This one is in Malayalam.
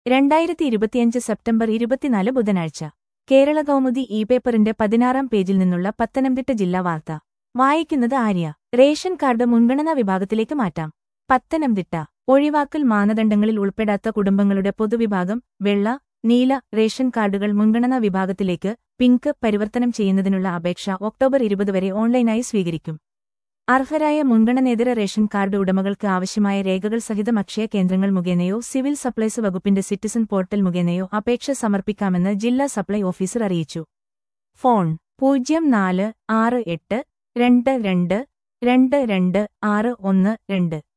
രണ്ടായിരത്തി ഇരുപത്തിയഞ്ച് സെപ്റ്റംബർ ഇരുപത്തിനാല് ബുധനാഴ്ച കേരള കൗമുദി ഇ പേപ്പറിന്റെ പതിനാറാം പേജിൽ നിന്നുള്ള പത്തനംതിട്ട ജില്ലാ വാർത്ത വായിക്കുന്നത് ആര്യ റേഷൻ കാർഡ് മുൻഗണനാ വിഭാഗത്തിലേക്ക് മാറ്റാം പത്തനംതിട്ട ഒഴിവാക്കൽ മാനദണ്ഡങ്ങളിൽ ഉൾപ്പെടാത്ത കുടുംബങ്ങളുടെ പൊതുവിഭാഗം വെള്ള നീല റേഷൻ കാർഡുകൾ മുൻഗണനാ വിഭാഗത്തിലേക്ക് പിങ്ക് പരിവർത്തനം ചെയ്യുന്നതിനുള്ള അപേക്ഷ ഒക്ടോബർ ഇരുപത് വരെ ഓൺലൈനായി സ്വീകരിക്കും അർഹരായ മുൻഗണനേതര റേഷൻ കാർഡ് ഉടമകൾക്ക് ആവശ്യമായ രേഖകൾ സഹിതം അക്ഷയ കേന്ദ്രങ്ങൾ മുഖേനയോ സിവിൽ സപ്ലൈസ് വകുപ്പിന്റെ സിറ്റിസൺ പോർട്ടൽ മുഖേനയോ അപേക്ഷ സമർപ്പിക്കാമെന്ന് ജില്ലാ സപ്ലൈ ഓഫീസർ അറിയിച്ചു ഫോൺ പൂജ്യം നാല് ആറ് എട്ട് രണ്ട് രണ്ട് രണ്ട് രണ്ട് ആറ് ഒന്ന് രണ്ട്